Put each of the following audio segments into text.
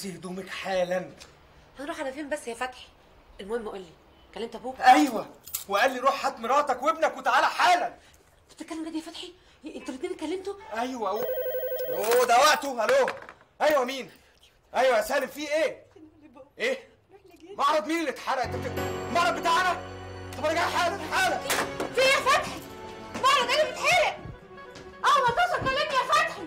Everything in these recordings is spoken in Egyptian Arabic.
البسي هدومك حالا هنروح على فين بس يا فتحي المهم قول لي كلمت ابوك ايوه وقال لي روح هات مراتك وابنك وتعالى حالا انت بتتكلم جد يا فتحي انتوا الاثنين اتكلمتوا ايوه أو... اوه ده وقته الو ايوه مين ايوه يا سالم في ايه ايه معرض مين اللي اتحرق انت بت- المعرض بتاعنا طب انا جاي حالا حالا في ايه يا فتحي معرض ايه اللي بيتحرق اه ما توصل كلمني يا فتحي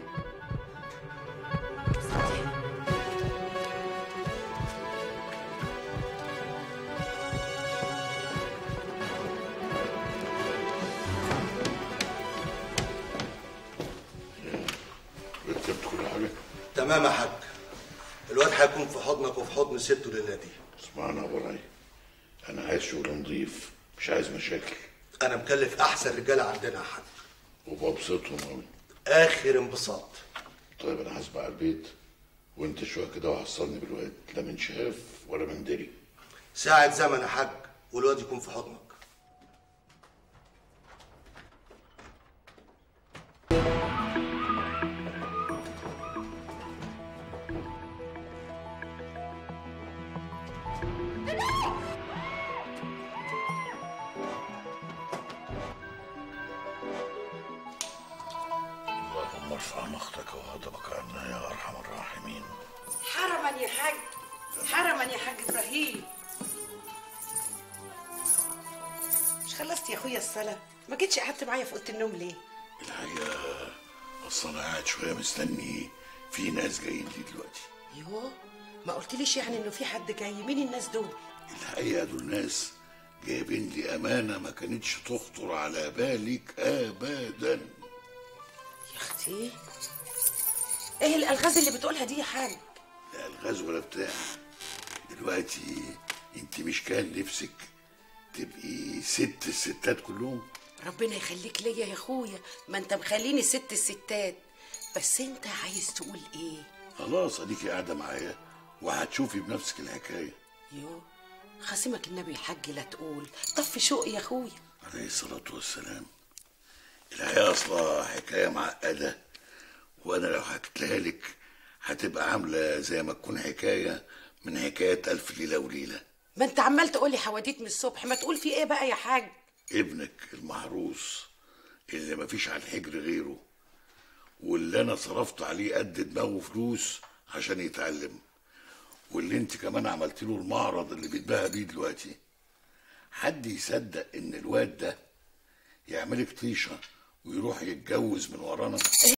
رتبت كل حاجة تمام يا حاج الواد هيكون في حضنك وفي حضن سته الليله دي اسمعنا يا براي أنا عايز شغل نظيف مش عايز مشاكل انا مكلف احسن رجاله عندنا يا حاج وببسطهم أوي اخر انبساط طيب أنا هسبق على البيت وأنت شوية كده وحصلني بالواد لا من شاف ولا من دري ساعة زمن يا حاج والواد يكون في حضنك اللهم ارفع مقتك وغضبك عنا يا أرحم الراحمين حرما يا حاج حرما يا حاج ابراهيم مش خلصت يا اخويا الصلاه ما جيتش قعدت معايا في اوضه النوم ليه الحقيقة أصل أنا قاعد شوية مستني في ناس جايين لي دلوقتي يوه ما قلتليش يعني انه في حد جاي مين الناس دول الحقيقة دول ناس جايبين لي أمانة ما كانتش تخطر على بالك أبدا يا اختي ايه الالغاز اللي بتقولها دي يا حاج لا الغاز ولا بتاع دلوقتي انت مش كان نفسك تبقي ست الستات كلهم ربنا يخليك ليا يا اخويا ما انت مخليني ست الستات بس انت عايز تقول ايه خلاص اديكي قاعده معايا وهتشوفي بنفسك الحكايه يوه خصمك النبي الحاج لا تقول طفي شوقي يا اخويا عليه الصلاه والسلام الحقيقه اصلا حكايه معقده وانا لو حكيتها لك هتبقى عامله زي ما تكون حكايه من حكايات الف ليله وليله ما انت عمال تقولي حواديت من الصبح ما تقول في ايه بقى يا حاج ابنك المحروس اللي مفيش على الحجر غيره واللي انا صرفت عليه قد دماغه فلوس عشان يتعلم واللي انت كمان عملت له المعرض اللي بيتباهى بيه دلوقتي حد يصدق ان الواد ده يعملك طيشه ويروح يتجوز من ورانا